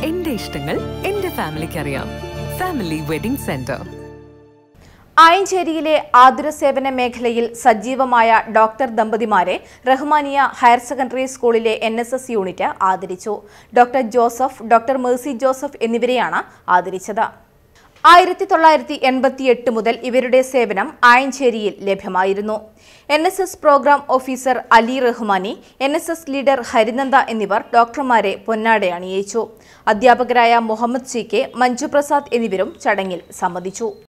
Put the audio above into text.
എന്റെ ഇഷ്ടങ്ങൾ എന്റെ ഫാമിലിക്ക് അറിയാം ഫാമിലി വെഡിംഗ് സെന്റർ ആയഞ്ചേരിയിലെ ആതുര സേവന മേഖലയിൽ സജീവമായ ഡോക്ടർ ദമ്പതിമാരെ റഹ്മാനിയ ഹയർ സെക്കൻഡറി സ്കൂളിലെ എൻ എസ് എസ് യൂണിറ്റ് ആദരിച്ചു doctor Joseph doctor Mercy Joseph എന്നിവരെയാണ് ആദരിച്ചത് ആയിരത്തി തൊള്ളായിരത്തി എൺപത്തി എട്ട് മുതൽ ഇവരുടെ സേവനം ആയഞ്ചേരിയിൽ ലഭ്യമായിരുന്നു N S S programme officer Ali Rahmani N S S leader Harinanda എന്നിവർ ഡോക്ടർമാരെ പൊന്നാട അണിയിച്ചു അധ്യാപകരായ മുഹമ്മദ് സി കെ മഞ്ജു പ്രസാദ് എന്നിവരും ചടങ്ങിൽ സംബന്ധിച്ചു